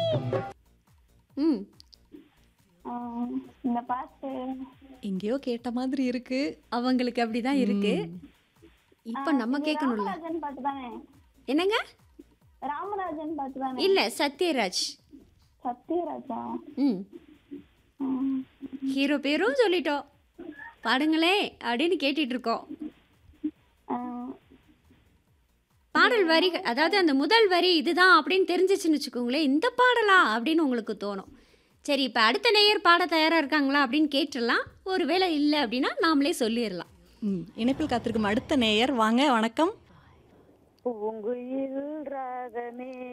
ம் ஆஹ் இந்த பாட்டு எங்கேயோ கேட்ட மாதிரி இருக்கு அவங்களுக்கு அப்படிதான் இருக்கு இப்போ நம்ம இது கேட்கணும்ல ராமராஜன் பாட்டு தானே என்னங்க ராமராஜன் பாட்டு தானே இல்ல சத்யராஜ் சத்யராஜா ம் ஆஹ் ஹீரோ பேரும் சொல்லிட்டோம் பாடுங்களே அப்படின்னு கேட்டுட்டு இருக்கோம் ஆஹ் பாடல் வரி அதாவது அந்த முதல் வரி இதுதான் அப்படின்னு தெரிஞ்சிச்சுன்னு வச்சுக்கோங்களேன் இந்த பாடலா அப்படின்னு உங்களுக்கு தோணும் சரி இப்போ அடுத்த நேயர் பாட தயாராக இருக்காங்களா அப்படின்னு கேட்டுடலாம் ஒருவேளை இல்லை அப்படின்னா நாமளே சொல்லிடலாம் ம் இணைப்பில் காத்திருக்கும் அடுத்த நேயர் வாங்க வணக்கம் பூங்குயில் ராகமே